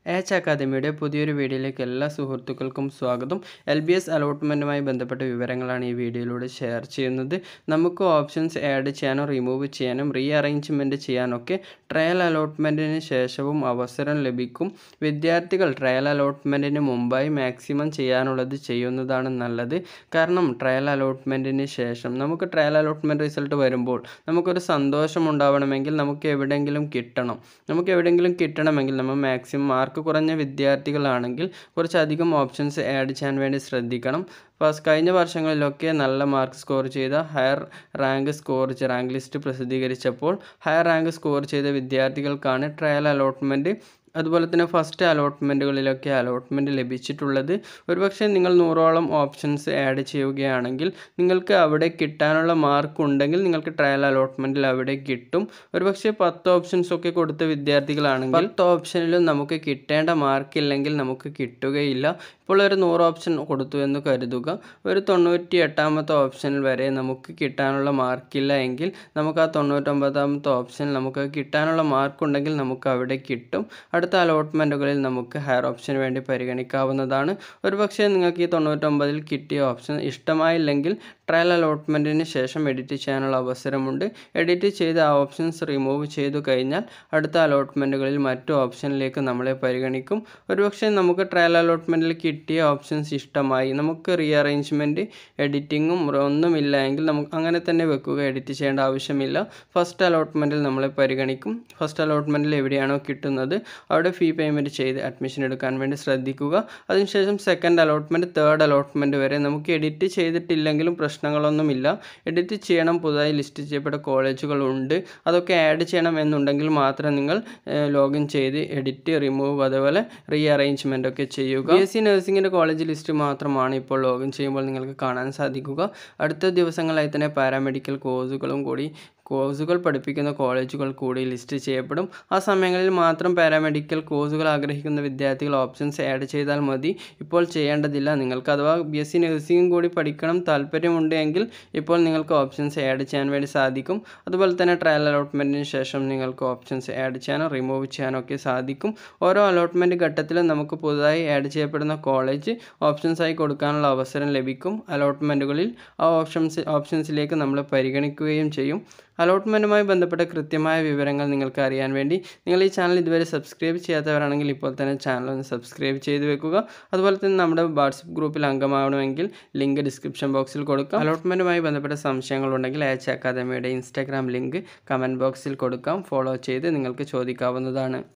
H അക്കാദമിയുടെ പുതിയൊരു വീഡിയോയിലേക്ക് എല്ലാ സുഹൃത്തുക്കൾക്കും സ്വാഗതം എൽ ബി എസ് അലോട്ട്മെൻറ്റുമായി ബന്ധപ്പെട്ട വിവരങ്ങളാണ് ഈ വീഡിയോയിലൂടെ ഷെയർ ചെയ്യുന്നത് നമുക്ക് ഓപ്ഷൻസ് ആഡ് ചെയ്യാനും റിമൂവ് ചെയ്യാനും റീ അറേഞ്ച്മെൻറ്റ് ചെയ്യാനൊക്കെ ട്രയൽ അലോട്ട്മെൻറ്റിന് ശേഷവും അവസരം ലഭിക്കും വിദ്യാർത്ഥികൾ ട്രയൽ അലോട്ട്മെൻറ്റിന് മുമ്പായി മാക്സിമം ചെയ്യാനുള്ളത് ചെയ്യുന്നതാണ് നല്ലത് കാരണം ട്രയൽ അലോട്ട്മെൻറ്റിന് ശേഷം നമുക്ക് ട്രയൽ അലോട്ട്മെൻറ്റ് റിസൾട്ട് വരുമ്പോൾ നമുക്കൊരു സന്തോഷം ഉണ്ടാവണമെങ്കിൽ നമുക്ക് എവിടെയെങ്കിലും കിട്ടണം നമുക്ക് എവിടെയെങ്കിലും കിട്ടണമെങ്കിൽ നമ്മൾ മാക്സിമം മാർക്ക് കുറഞ്ഞ വിദ്യാർത്ഥികളാണെങ്കിൽ കുറച്ചധികം ഓപ്ഷൻസ് ആഡ് ചെയ്യാൻ വേണ്ടി ശ്രദ്ധിക്കണം ഫസ്റ്റ് കഴിഞ്ഞ വർഷങ്ങളിലൊക്കെ നല്ല മാർക്ക് സ്കോർ ചെയ്ത ഹയർ റാങ്ക് സ്കോർ ചെയ്ത റാങ്ക് ലിസ്റ്റ് പ്രസിദ്ധീകരിച്ചപ്പോൾ ഹയർ റാങ്ക് സ്കോർ ചെയ്ത വിദ്യാർത്ഥികൾക്കാണ് ട്രയൽ അലോട്ട്മെൻറ്റ് അതുപോലെ തന്നെ ഫസ്റ്റ് അലോട്ട്മെൻറ്റുകളിലൊക്കെ അലോട്ട്മെൻറ്റ് ലഭിച്ചിട്ടുള്ളത് ഒരുപക്ഷെ നിങ്ങൾ നൂറോളം ഓപ്ഷൻസ് ആഡ് ചെയ്യുകയാണെങ്കിൽ നിങ്ങൾക്ക് അവിടെ കിട്ടാനുള്ള മാർക്ക് ഉണ്ടെങ്കിൽ നിങ്ങൾക്ക് ട്രയൽ അലോട്ട്മെൻറ്റിൽ അവിടെ കിട്ടും ഒരുപക്ഷെ പത്ത് ഓപ്ഷൻസ് ഒക്കെ കൊടുത്ത വിദ്യാർത്ഥികളാണെങ്കിൽ പത്ത് ഓപ്ഷനിലും നമുക്ക് കിട്ടേണ്ട മാർക്ക് ഇല്ലെങ്കിൽ നമുക്ക് കിട്ടുകയില്ല ഇപ്പോൾ ഒരു നൂറ് ഓപ്ഷൻ കൊടുത്തു എന്ന് കരുതുക ഒരു തൊണ്ണൂറ്റി എട്ടാമത്തെ ഓപ്ഷനിൽ വരെ നമുക്ക് കിട്ടാനുള്ള മാർക്കില്ല എങ്കിൽ നമുക്ക് ആ തൊണ്ണൂറ്റൊമ്പതാമത്തെ ഓപ്ഷനിൽ നമുക്ക് കിട്ടാനുള്ള മാർക്ക് ഉണ്ടെങ്കിൽ നമുക്ക് അവിടെ കിട്ടും അടുത്ത അലോട്ട്മെൻറ്റുകളിൽ നമുക്ക് ഹയർ ഓപ്ഷന് വേണ്ടി പരിഗണിക്കാവുന്നതാണ് ഒരുപക്ഷെ നിങ്ങൾക്ക് ഈ തൊണ്ണൂറ്റൊമ്പതിൽ കിട്ടിയ ഓപ്ഷൻ ഇഷ്ടമായില്ലെങ്കിൽ ട്രയൽ അലോട്ട്മെൻറ്റിന് ശേഷം എഡിറ്റ് ചെയ്യാനുള്ള അവസരമുണ്ട് എഡിറ്റ് ചെയ്ത് ആ ഓപ്ഷൻസ് റിമൂവ് ചെയ്തു കഴിഞ്ഞാൽ അടുത്ത അലോട്ട്മെൻറ്റുകളിൽ മറ്റു ഓപ്ഷനിലേക്ക് നമ്മളെ പരിഗണിക്കും ഒരുപക്ഷെ നമുക്ക് ട്രയൽ അലോട്ട്മെൻറ്റിൽ കിട്ടിയ ഓപ്ഷൻസ് ഇഷ്ടമായി നമുക്ക് റീ അറേഞ്ച്മെൻറ്റ് എഡിറ്റിങ്ങും ഒന്നുമില്ല എങ്കിൽ നമുക്ക് അങ്ങനെ തന്നെ വെക്കുക എഡിറ്റ് ചെയ്യേണ്ട ആവശ്യമില്ല ഫസ്റ്റ് അലോട്ട്മെൻറ്റിൽ നമ്മളെ പരിഗണിക്കും ഫസ്റ്റ് അലോട്ട്മെൻറ്റിൽ എവിടെയാണോ കിട്ടുന്നത് അവിടെ ഫീ പേയ്മെൻറ്റ് ചെയ്ത് അഡ്മിഷൻ എടുക്കാൻ വേണ്ടി ശ്രദ്ധിക്കുക അതിനുശേഷം സെക്കൻഡ് അലോട്ട്മെൻറ്റ് തേർഡ് അലോട്ട്മെൻറ്റ് വരെ നമുക്ക് എഡിറ്റ് ചെയ്തിട്ടില്ലെങ്കിലും പ്രശ്നങ്ങളൊന്നുമില്ല എഡിറ്റ് ചെയ്യണം പുതുതായി ലിസ്റ്റ് ചെയ്യപ്പെട്ട കോളേജുകളുണ്ട് അതൊക്കെ ആഡ് ചെയ്യണം എന്നുണ്ടെങ്കിൽ മാത്രം നിങ്ങൾ ലോഗിൻ ചെയ്ത് എഡിറ്റ് റിമൂവ് അതുപോലെ റീ അറേഞ്ച്മെൻ്റ് ഒക്കെ ചെയ്യുക ബി എസ് സി നഴ്സിംഗിൻ്റെ കോളേജ് ലിസ്റ്റ് മാത്രമാണ് ഇപ്പോൾ ലോഗിൻ ചെയ്യുമ്പോൾ നിങ്ങൾക്ക് കാണാൻ സാധിക്കുക അടുത്ത ദിവസങ്ങളായി തന്നെ പാരാമെഡിക്കൽ കോഴ്സുകളും കൂടി കോഴ്സുകൾ പഠിപ്പിക്കുന്ന കോളേജുകൾ കൂടി ലിസ്റ്റ് ചെയ്യപ്പെടും ആ സമയങ്ങളിൽ മാത്രം പാരാമെഡിക്കൽ കോഴ്സുകൾ ആഗ്രഹിക്കുന്ന വിദ്യാർത്ഥികൾ ഓപ്ഷൻസ് ആഡ് ചെയ്താൽ മതി ഇപ്പോൾ ചെയ്യേണ്ടതില്ല നിങ്ങൾക്ക് അഥവാ ബി എസ് സി നഴ്സിംഗും കൂടി പഠിക്കണം താല്പര്യമുണ്ട് എങ്കിൽ ഇപ്പോൾ നിങ്ങൾക്ക് ഓപ്ഷൻസ് ആഡ് ചെയ്യാൻ വേണ്ടി സാധിക്കും അതുപോലെ തന്നെ ട്രയൽ അലോട്ട്മെൻറ്റിന് ശേഷം നിങ്ങൾക്ക് ഓപ്ഷൻസ് ആഡ് ചെയ്യാനോ റിമൂവ് ചെയ്യാനോ ഒക്കെ സാധിക്കും ഓരോ അലോട്ട്മെൻറ്റ് ഘട്ടത്തിലും നമുക്ക് പുതുതായി ആഡ് ചെയ്യപ്പെടുന്ന കോളേജ് ഓപ്ഷൻസായി കൊടുക്കാനുള്ള അവസരം ലഭിക്കും അലോട്ട്മെൻറ്റുകളിൽ ആ ഓപ്ഷൻസ് ഓപ്ഷൻസിലേക്ക് നമ്മൾ പരിഗണിക്കുകയും ചെയ്യും അലോട്ട്മെൻറ്റുമായി ബന്ധപ്പെട്ട കൃത്യമായ വിവരങ്ങൾ നിങ്ങൾക്ക് അറിയാൻ വേണ്ടി നിങ്ങൾ ഈ ചാനൽ ഇതുവരെ സബ്സ്ക്രൈബ് ചെയ്യാത്തവരാണെങ്കിൽ ഇപ്പോൾ തന്നെ ചാനൽ ഒന്ന് സബ്സ്ക്രൈബ് ചെയ്ത് വെക്കുക അതുപോലെ തന്നെ നമ്മുടെ വാട്സപ്പ് ഗ്രൂപ്പിൽ അംഗമാവണമെങ്കിൽ ലിങ്ക് ഡിസ്ക്രിപ്ഷൻ ബോക്സിൽ കൊടുക്കാം അലോട്ട്മെൻറ്റുമായി ബന്ധപ്പെട്ട സംശയങ്ങളുണ്ടെങ്കിൽ എച്ച് അക്കാദമിയുടെ ഇൻസ്റ്റാഗ്രാം ലിങ്ക് കമൻറ്റ് ബോക്സിൽ കൊടുക്കാം ഫോളോ ചെയ്ത് നിങ്ങൾക്ക് ചോദിക്കാവുന്നതാണ്